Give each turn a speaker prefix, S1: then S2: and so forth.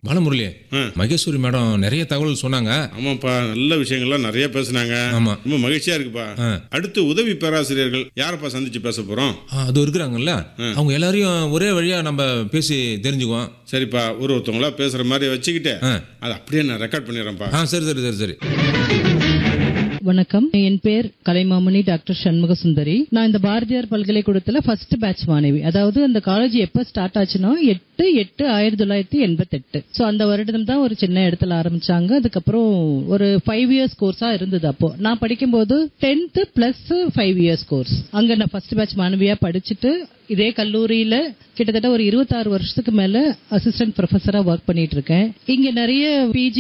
S1: பாலமுரளி
S2: ஆ.
S1: Maheswari madam நிறைய தகவல் சொன்னாங்க
S2: ஆமாப்பா நல்ல விஷயங்கள்லாம் நிறைய பேசுனாங்க
S1: ஆமா
S2: ரொம்ப மகிழ்ச்சியா இருக்குப்பா
S1: ஆ.
S2: அடுத்து உதவி பேராசிரியர்கள் யாரப்பா சந்திச்சு பேச போறோம்
S1: ஆ, அது இருக்கிறாங்கல்ல அவங்க எல்லாரையும் ஒரே வழியா நம்ம பேசி தெரிஞ்சுக்குவோம்
S2: சரிப்பா ஒரு ஒருத்தவங்களா பேசுற மாதிரி வச்சுக்கிட்டு
S1: ஆ.
S2: அதை அப்படியே நான் ரெக்கார்ட் பண்ணிடுறேன்ப்பா
S1: ஆ சரி சரி சரி சரி
S3: வணக்கம் என் பேர் கலைமாமணி டாக்டர் சண்முக சுந்தரி நான் இந்த பாரதியார் பல்கலைக்கூடத்துல ஃபர்ஸ்ட் பேட்ச் மாணவி அதாவது அந்த காலேஜ் எப்ப ஸ்டார்ட் ஆச்சுன்னா எட்டு எட்டு ஆயிரத்தி தொள்ளாயிரத்தி எண்பத்தெட்டு ஸோ அந்த வருடம் தான் ஒரு சின்ன இடத்துல ஆரம்பிச்சாங்க அதுக்கப்புறம் ஒரு ஃபைவ் இயர்ஸ் கோர்ஸா இருந்தது அப்போ நான் படிக்கும்போது tenth plus five years course அங்க நான் ஃபர்ஸ்ட் பேட்ச் மாணவியா படிச்சுட்டு இதே கல்லூரியில கிட்டத்தட்ட ஒரு இருபத்தாறு வருஷத்துக்கு மேல அசிஸ்டன்ட் ப்ரொஃபஸரா ஒர்க் பண்ணிட்டு இருக்கேன் இங்க நிறைய பிஜி